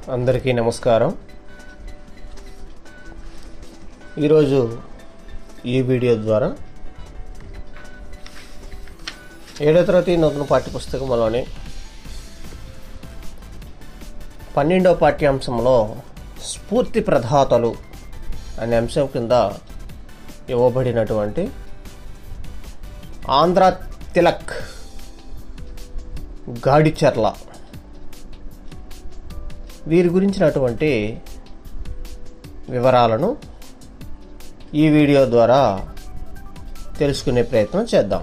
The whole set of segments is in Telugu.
అందరికీ నమస్కారం ఈరోజు ఈ వీడియో ద్వారా ఏడో తరగతి నూతన పాఠ్యపుస్తకంలోని పన్నెండవ పాఠ్యాంశంలో స్ఫూర్తి ప్రదాతలు అనే అంశం కింద ఇవ్వబడినటువంటి ఆంధ్ర తిలక్ గాడిచర్ల వీరి గురించినటువంటి వివరాలను ఈ వీడియో ద్వారా తెలుసుకునే ప్రయత్నం చేద్దాం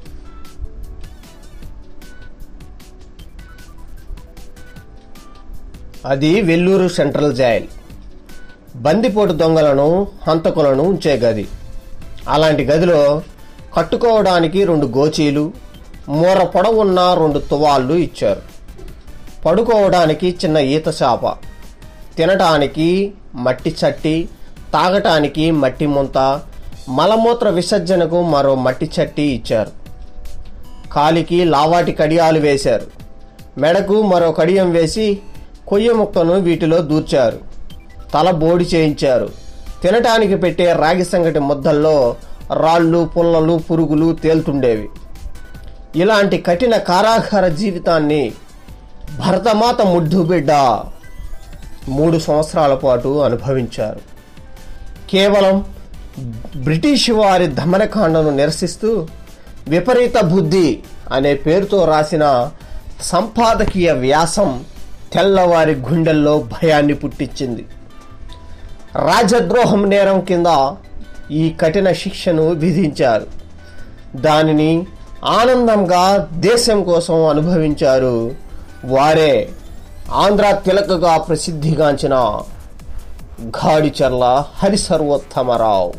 అది వెల్లూరు సెంట్రల్ జైల్ బందిపోటు దొంగలను హంతకులను ఉంచే గది అలాంటి గదిలో కట్టుకోవడానికి రెండు గోచీలు మూర పొడవున్న రెండు తువాళ్ళు ఇచ్చారు పడుకోవడానికి చిన్న ఈత చాప తినటానికి మట్టి చట్టి తాగటానికి మట్టి ముంత మలమూత్ర విసర్జనకు మరో మట్టి చట్టి ఇచ్చారు కాలికి లావాటి కడియాలు వేశారు మెడకు మరో కడియం వేసి కొయ్య ముక్కను వీటిలో దూర్చారు తల బోడి చేయించారు తినటానికి పెట్టే రాగి సంగటి ముద్దల్లో రాళ్ళు పుల్లలు పురుగులు తేలుతుండేవి ఇలాంటి కఠిన కారాగార జీవితాన్ని భరతమాత ముద్దు బిడ్డ మూడు సంవత్సరాల పాటు అనుభవించారు కేవలం బ్రిటిష్ వారి దమనకాండను నిరసిస్తూ విపరీత బుద్ధి అనే పేరుతో రాసిన సంపాదకీయ వ్యాసం తెల్లవారి గుండెల్లో భయాన్ని పుట్టించింది రాజద్రోహం నేరం కింద ఈ కఠిన శిక్షను విధించారు దానిని ఆనందంగా దేశం కోసం అనుభవించారు వారే ఆంధ్ర తిలకగా ప్రసిద్ధిగాంచిన గాడిచర్ల హరిసర్వోత్తమరావు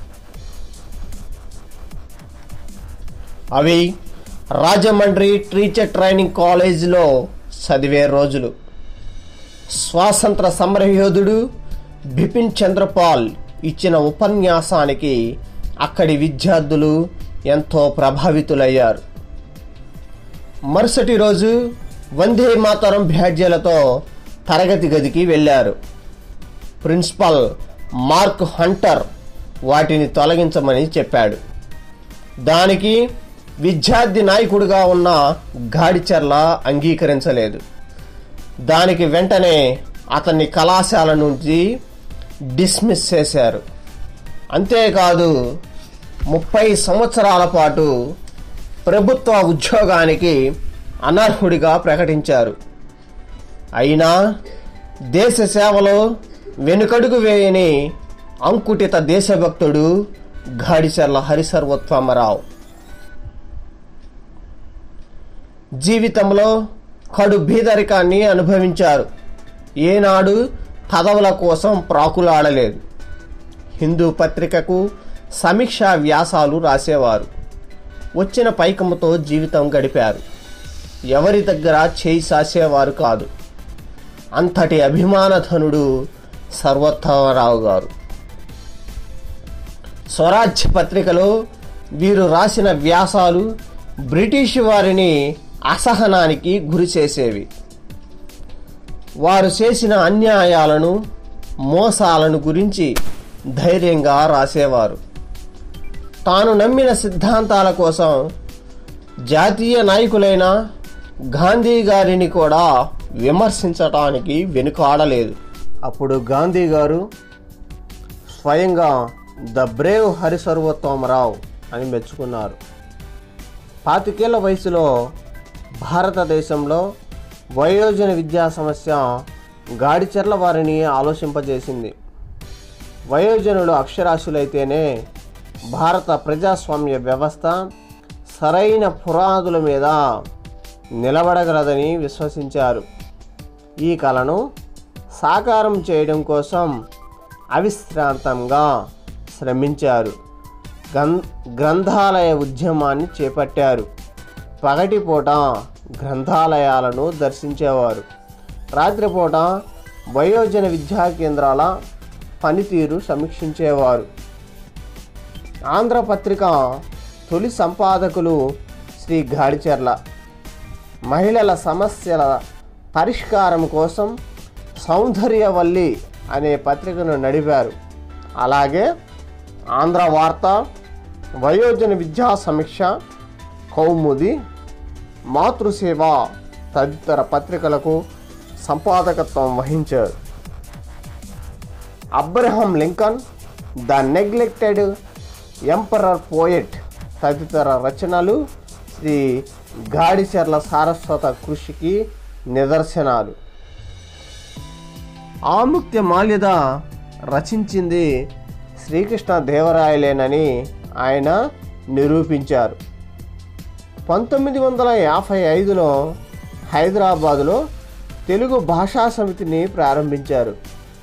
అవి రాజమండ్రి టీచర్ ట్రైనింగ్ కాలేజీలో చదివే రోజులు స్వాతంత్ర సమరయోధుడు బిపిన్ చంద్రపాల్ ఇచ్చిన ఉపన్యాసానికి అక్కడి విద్యార్థులు ఎంతో ప్రభావితులయ్యారు మరుసటి రోజు వందే మాతరం బ్యాడ్జీలతో తరగతి గదికి వెళ్ళారు ప్రిన్సిపల్ మార్క్ హంటర్ వాటిని తొలగించమని చెప్పాడు దానికి విద్యార్థి నాయకుడిగా ఉన్న గాడిచర్ల అంగీకరించలేదు దానికి వెంటనే అతన్ని కళాశాల నుంచి డిస్మిస్ చేశారు అంతేకాదు ముప్పై సంవత్సరాల పాటు ప్రభుత్వ ఉద్యోగానికి అనర్హుడిగా ప్రకటించారు అయినా దేశ సేవలో వెనుకడుగు వేయని అంకుటిత దేశభక్తుడు గాడిచర్ల హరిసర్వోత్తమరావు జీవితంలో కడు బీదరికాన్ని అనుభవించారు ఏనాడు పదవుల కోసం ప్రాకులాడలేదు హిందూ పత్రికకు సమీక్షా వ్యాసాలు రాసేవారు వచ్చిన పైకముతో జీవితం గడిపారు ఎవరి దగ్గర చేయి సాసేవారు కాదు అంతటి అభిమానధనుడు సర్వోత్తమరావు గారు స్వరాజ్య పత్రికలో వీరు రాసిన వ్యాసాలు బ్రిటిష్ వారిని అసహనానికి గురి చేసేవి వారు చేసిన అన్యాయాలను మోసాలను గురించి ధైర్యంగా రాసేవారు తాను నమ్మిన సిద్ధాంతాల కోసం జాతీయ నాయకులైన గాంధీ గారిని కూడా విమర్శించటానికి వెనుకాడలేదు అప్పుడు గాంధీ గారు స్వయంగా ద బ్రేవ్ హరిసర్వోత్తమరావు అని మెచ్చుకున్నారు పాతికేళ్ల వయసులో భారతదేశంలో వయోజన విద్యా సమస్య గాడిచెర్ల వారిని ఆలోచింపజేసింది వయోజనులు అక్షరాస్యులైతేనే భారత ప్రజాస్వామ్య వ్యవస్థ సరైన పురాదుల మీద నిలబడగలదని విశ్వసించారు ఈ కళను సాకారం చేయడం కోసం అవిశ్రాంతంగా శ్రమించారు గం గ్రంథాలయ ఉద్యమాన్ని చేపట్టారు పగటిపూట గ్రంథాలయాలను దర్శించేవారు రాత్రిపూట వయోజన విద్యా కేంద్రాల పనితీరు సమీక్షించేవారు ఆంధ్రపత్రిక తొలి సంపాదకులు శ్రీ గాడిచెర్ల మహిళల సమస్యల పరిష్కారం కోసం సౌందర్యవల్లి అనే పత్రికను నడిపారు అలాగే ఆంధ్ర వార్త వయోజన విద్యా సమీక్ష కౌముది మాతృసేవ తదితర పత్రికలకు సంపాదకత్వం వహించారు Abraham Lincoln the neglected emperor poet తదితర రచనలు శ్రీ గాడిచెర్ల సారస్వత కృషికి నిదర్శనాలు ఆముక్త్య మాల్యద రచించింది శ్రీకృష్ణ దేవరాయలేనని ఆయన నిరూపించారు పంతొమ్మిది వందల యాభై ఐదులో హైదరాబాదులో తెలుగు భాషా సమితిని ప్రారంభించారు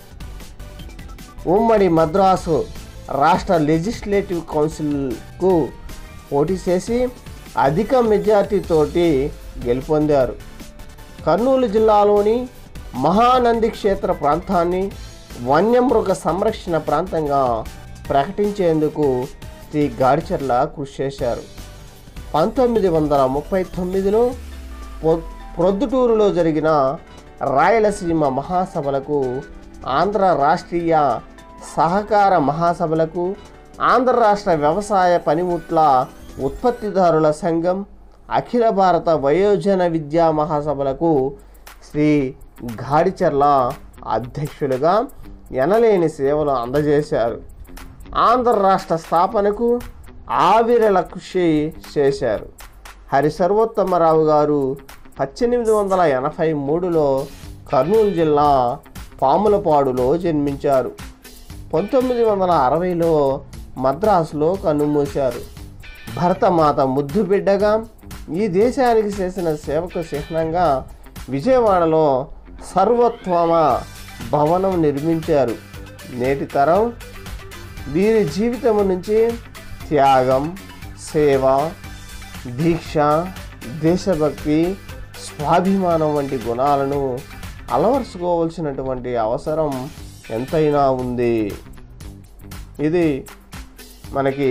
ఉమ్మడి మద్రాసు రాష్ట్ర లెజిస్లేటివ్ కౌన్సిల్కు పోటీ చేసి అధిక మెజార్టీతోటి గెలుపొందారు కర్నూలు జిల్లాలోని మహానంది క్షేత్ర ప్రాంతాన్ని వన్యమృగ సంరక్షణ ప్రాంతంగా ప్రకటించేందుకు శ్రీ గాడిచర్ల కృషి చేశారు పంతొమ్మిది వందల ముప్పై తొమ్మిదిలో పొ- ప్రొద్దుటూరులో జరిగిన రాయలసీమ మహాసభలకు ఆంధ్ర రాష్ట్రీయ సహకార మహాసభలకు ఆంధ్ర రాష్ట్ర వ్యవసాయ పనిముట్ల ఉత్పత్తిదారుల సంఘం అఖిల భారత వయోజన విద్యా మహాసభలకు శ్రీ గాడిచర్ల అధ్యక్షులుగా ఎనలేని సేవలు అందజేశారు ఆంధ్ర రాష్ట్ర స్థాపనకు ఆవిరల కృషి చేశారు హరి సర్వోత్తమరావు గారు పద్దెనిమిది వందల ఎనభై మూడులో కర్నూలు జిల్లా పాములపాడులో జన్మించారు పంతొమ్మిది వందల అరవైలో మద్రాసులో కన్నుమూశారు భరతమాత ముద్దు బిడ్డగా ఈ దేశానికి చేసిన సేవకు చిహ్నంగా విజయవాడలో సర్వోత్తమ భవనం నిర్మించారు నేటి తరం వీరి జీవితం నుంచి త్యాగం సేవ దీక్ష దేశభక్తి స్వాభిమానం వంటి గుణాలను అలవరుచుకోవాల్సినటువంటి అవసరం ఎంతైనా ఉంది ఇది మనకి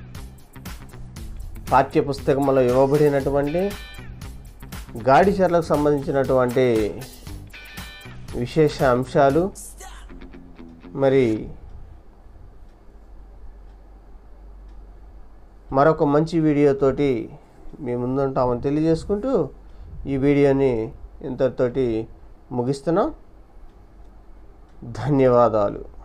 పాఠ్యపుస్తకంలో ఇవ్వబడినటువంటి గాడిచర్లకు సంబంధించినటువంటి విశేష అంశాలు మరి మరొక మంచి వీడియోతోటి మీ ముందుంటామని తెలియజేసుకుంటూ ఈ వీడియోని ఇంతటితోటి ముగిస్తున్నాం ధన్యవాదాలు